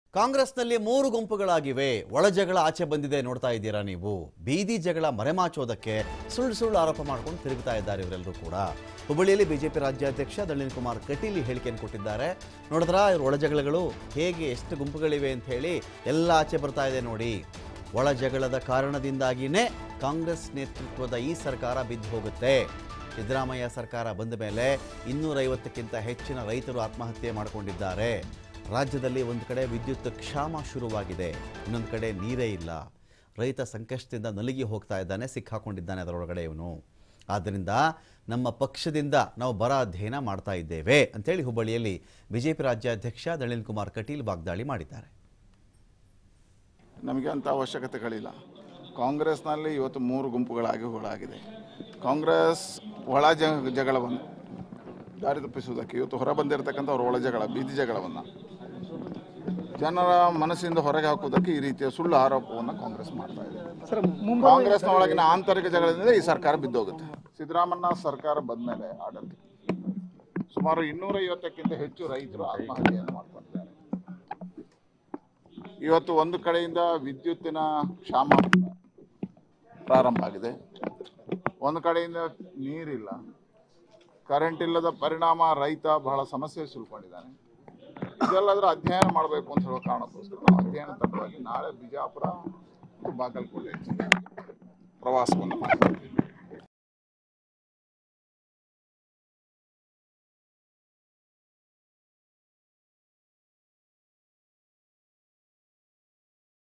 ಕಾಂಗ್ರೆಸ್ನಲ್ಲಿ ಮೂರು ಗುಂಪುಗಳಾಗಿವೆ ಒಳಜಗಳ ಆಚೆ ಬಂದಿದೆ ನೋಡ್ತಾ ಇದ್ದೀರಾ ನೀವು ಬೀದಿ ಜಗಳ ಮರೆಮಾಚೋದಕ್ಕೆ ಸುಳ್ಳು ಸುಳ್ಳು ಆರೋಪ ಮಾಡ್ಕೊಂಡು ತಿರುಗ್ತಾ ಇದ್ದಾರೆ ಇವರೆಲ್ಲರೂ ಕೂಡ ಹುಬ್ಬಳ್ಳಿಯಲ್ಲಿ ಬಿಜೆಪಿ ರಾಜ್ಯಾಧ್ಯಕ್ಷ ದಳಿನ್ ಕುಮಾರ್ ಕಟೀಲ್ ಈ ಹೇಳಿಕೆಯನ್ನು ಕೊಟ್ಟಿದ್ದಾರೆ ನೋಡಿದ್ರ ಇವ್ರ ಒಳಜಗಳಗಳು ಹೇಗೆ ಎಷ್ಟು ಗುಂಪುಗಳಿವೆ ಅಂತ ಹೇಳಿ ಎಲ್ಲ ಆಚೆ ಬರ್ತಾ ಇದೆ ನೋಡಿ ಒಳಜಗಳದ ಕಾರಣದಿಂದಾಗಿಯೇ ಕಾಂಗ್ರೆಸ್ ನೇತೃತ್ವದ ಈ ಸರ್ಕಾರ ಬಿದ್ದು ಹೋಗುತ್ತೆ ಸಿದ್ದರಾಮಯ್ಯ ಸರ್ಕಾರ ಬಂದ ಮೇಲೆ ಇನ್ನೂರೈವತ್ತಕ್ಕಿಂತ ಹೆಚ್ಚಿನ ರೈತರು ಆತ್ಮಹತ್ಯೆ ಮಾಡಿಕೊಂಡಿದ್ದಾರೆ ರಾಜ್ಯದಲ್ಲಿ ಒಂದು ಕಡೆ ವಿದ್ಯುತ್ ಕ್ಷಾಮ ಶುರುವಾಗಿದೆ ಇನ್ನೊಂದು ಕಡೆ ನೀರೇ ಇಲ್ಲ ರೈತ ಸಂಕಷ್ಟದಿಂದ ನಲುಗಿ ಹೋಗ್ತಾ ಇದ್ದಾನೆ ಸಿಕ್ಕಾಕೊಂಡಿದ್ದಾನೆ ಅದರೊಳಗಡೆ ಇವನು ಆದ್ದರಿಂದ ನಮ್ಮ ಪಕ್ಷದಿಂದ ನಾವು ಬರ ಅಧ್ಯಯನ ಮಾಡ್ತಾ ಇದ್ದೇವೆ ಅಂತೇಳಿ ಹುಬ್ಬಳ್ಳಿಯಲ್ಲಿ ಬಿಜೆಪಿ ರಾಜ್ಯಾಧ್ಯಕ್ಷ ದಳಿನ್ ಕುಮಾರ್ ಕಟೀಲ್ ವಾಗ್ದಾಳಿ ಮಾಡಿದ್ದಾರೆ ನಮಗೆ ಅಂಥ ಅವಶ್ಯಕತೆಗಳಿಲ್ಲ ಕಾಂಗ್ರೆಸ್ನಲ್ಲಿ ಇವತ್ತು ಮೂರು ಗುಂಪುಗಳಾಗಿ ಹೋಳಾಗಿದೆ ಕಾಂಗ್ರೆಸ್ ಒಳ ಜ ಜಗಳವನ್ನು ದಾರಿ ತಪ್ಪಿಸುವುದಕ್ಕೆ ಇವತ್ತು ಹೊರ ಬಂದಿರತಕ್ಕಂಥ ಅವ್ರ ಒಳ ಜಗಳ ಬೀದಿ ಜಗಳವನ್ನು ಜನರ ಮನಸ್ಸಿಂದ ಹೊರಗೆ ಹಾಕುವುದಕ್ಕೆ ಈ ರೀತಿಯ ಸುಳ್ಳು ಆರೋಪವನ್ನು ಕಾಂಗ್ರೆಸ್ ಮಾಡ್ತಾ ಇದೆ ಕಾಂಗ್ರೆಸ್ನ ಒಳಗಿನ ಆಂತರಿಕ ಜಗಳದಿಂದ ಈ ಸರ್ಕಾರ ಬಿದ್ದೋಗುತ್ತೆ ಸಿದ್ದರಾಮಣ್ಣ ಸರ್ಕಾರ ಬಂದಮೇಲೆ ಆಡಳಿತ ಸುಮಾರು ಇನ್ನೂರೈವತ್ತಕ್ಕಿಂತ ಹೆಚ್ಚು ರೈತರು ಆತ್ಮಹತ್ಯೆಯನ್ನು ಮಾಡ್ಕೊಂಡಿದ್ದಾರೆ ಇವತ್ತು ಒಂದು ಕಡೆಯಿಂದ ವಿದ್ಯುತ್ತಿನ ಕ್ಷಾಮ ಪ್ರಾರಂಭ ಆಗಿದೆ ಒಂದು ಕಡೆಯಿಂದ ನೀರಿಲ್ಲ ಕರೆಂಟ್ ಇಲ್ಲದ ಪರಿಣಾಮ ರೈತ ಬಹಳ ಸಮಸ್ಯೆ ಸುಲ್ಕೊಂಡಿದ್ದಾನೆ ಇದೆಲ್ಲದರ ಅಧ್ಯಯನ ಮಾಡಬೇಕು ಅಂತ ಹೇಳೋ ಕಾರಣಕ್ಕೋಸ್ಕರ ನಾವು ಅಧ್ಯಯನ ತಂಡವಾಗಿ ನಾಳೆ ಬಿಜಾಪುರ ಮತ್ತು ಬಾಗಲಕೋಟೆ ಜಿಲ್ಲೆ ಪ್ರವಾಸವನ್ನು ಮಾಡ್ತೀವಿ